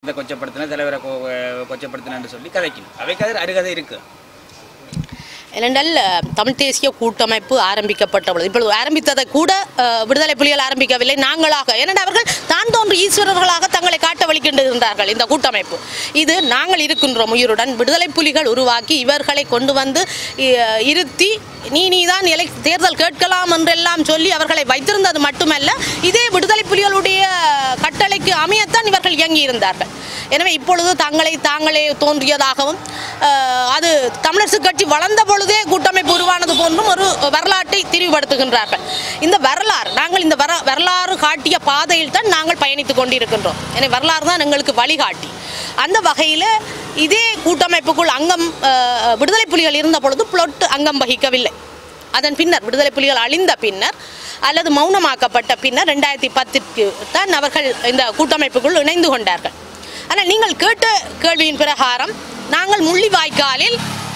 அரசாங்கத்தை கொச்சப்படுத்தின தலைவரை கொ- கொச்சப்படுத்தினு சொல்லி கதைக்கணும் அவைக்கு அது அருகதை இருக்கு ஏனென்றால் அஹ், தமிழ் தேசிய கூட்டமைப்பு ஆரம்பிக்கப்பட்ட பொழுது இப்பொழுது ஆரம்பித்ததை கூட அஹ், விடுதலை புலிகள் ஆரம்பிக்கவில்லை நாங்களாக ஏனென்றால் அவர்கள் தான் தோன்று ஈஸ்வரர்களாக தங்களை காட்ட வலிக்கின்றார்கள் இந்த கூட்டமைப்பு இது நாங்கள் இருக்கின்றோம் உயிருடன் விடுதலை புலிகள் உருவாக்கி இவர்களை கொண்டு வந்து இ- இருத்தி நீ நீதான் எலை தேர்தல் கேட்கலாம் என்றெல்லாம் சொல்லி அவர்களை வைத்திருந்தது மட்டுமல்ல இதே விடுதலை புலிகளுடைய கட்டளைக்கு அமையத்தான் இவர்கள் இயங்கி இருந்தார்கள் எனவே இப்பொழுது தங்களை தாங்களே தோன்றியதாகவும் அஹ், அது தமிழரசு கட்சி வளர்ந்த பொழுதே கூட்டமைப்பு உருவானது போன்றும் ஒரு வரலாற்றை திரிவுபடுத்துகின்றார்கள் இந்த வரலாறு நாங்கள் இந்த வர வரலாறு காட்டிய பாதையில் தான் நாங்கள் பயணித்துக் கொண்டிருக்கின்றோம் எனவே வரலாறு தான் எங்களுக்கு வழிகாட்டி அந்த வகையில் இதே கூட்டமைப்புக்குள் அங்கம் அஹ், விடுதலை புலிகள் இருந்த பொழுது புலொட்டு அங்கம் வகிக்கவில்லை அதன் பின்னர் விடுதலை புலிகள் அழிந்த பின்னர் அல்லது மௌனமாக்கப்பட்ட பின்னர் ரெண்டாயிரத்தி பத்திற்கு தான் அவர்கள் இந்த கூட்டமைப்புக்குள் இணைந்து கொண்டார்கள் ஆனால் நீங்கள் கேட்ட கேள்வியின் பிரகாரம் நாங்கள் முள்ளிவாய்க்காலில்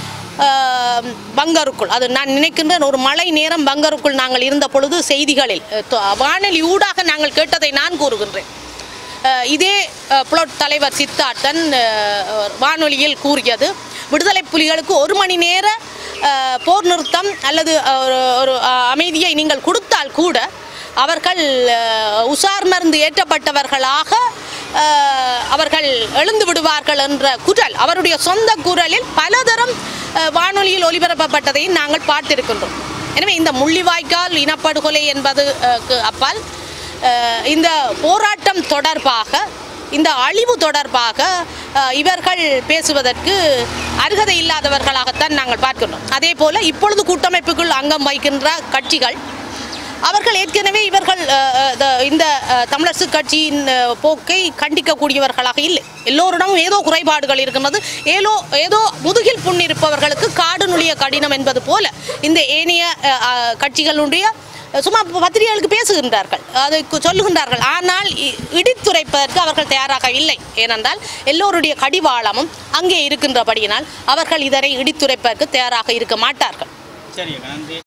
ஆஹ், பங்கருக்குள் அது நான் நினைக்கின்றேன் ஒரு மழை நேரம் பங்கருக்குள் நாங்கள் இருந்த பொழுது செய்திகளில் அஹ், தொ- வானொலி ஊடாக நாங்கள் கேட்டதை நான் கூறுகின்றேன் அஹ், இதே அஹ், புலோட் தலைவர் சித்தார்த்தன் அஹ், வானொலியில் கூறியது விடுதலை புலிகளுக்கு ஒரு மணி நேர அஹ், போர் நிறுத்தம் அல்லது அஹ், ஒரு ஒரு அஹ், அமைதியை நீங்கள் கொடுத்தால் கூட அவர்கள் அஹ், உசார் மருந்து ஏற்றப்பட்டவர்களாக அஹ், அவர்கள் எழுந்து விடுவார்கள் என்ற குரல் அவருடைய சொந்த குரலில் பலதரம் அஹ், வானொலியில் ஒலிபரப்பப்பட்டதையும் நாங்கள் பார்த்திருக்கின்றோம் எனவே இந்த முள்ளிவாய்க்கால் இனப்படுகொலை என்பது அஹ், க்கு அப்பால் அஹ், இந்த போராட்டம் தொடர்பாக இந்த அழிவு தொடர்பாக அஹ், இவர்கள் பேசுவதற்கு அருகதை இல்லாதவர்களாகத்தான் நாங்கள் பார்க்கின்றோம் அதே போல இப்பொழுது கூட்டமைப்புக்குள் அங்கம் வகிக்கின்ற கட்சிகள் அவர்கள் ஏற்கனவே இவர்கள் அஹ், அஹ், த- இந்த அஹ், தமிழரசு கட்சியின் அஹ், போக்கை கண்டிக்கக்கூடியவர்களாக இல்லை எல்லோரிடமும் ஏதோ குறைபாடுகள் இருக்கின்றது ஏதோ ஏதோ முதுகில் புண் இருப்பவர்களுக்கு காடு நுழிய கடினம் என்பது போல இந்த ஏனைய அஹ், அஹ், கட்சிகளுடைய சும்மா பத்திரிகைகளுக்கு பேசுகின்றார்கள் அதை கு- சொல்லுகின்றார்கள் ஆனால் இ- இடித்துரைப்பதற்கு அவர்கள் தயாராக இல்லை ஏனென்றால் எல்லோருடைய கடிவாளமும் அங்கே இருக்கின்றபடியினால் அவர்கள் இதனை இடித்துரைப்பதற்கு தயாராக இருக்க மாட்டார்கள் சரி நன்றி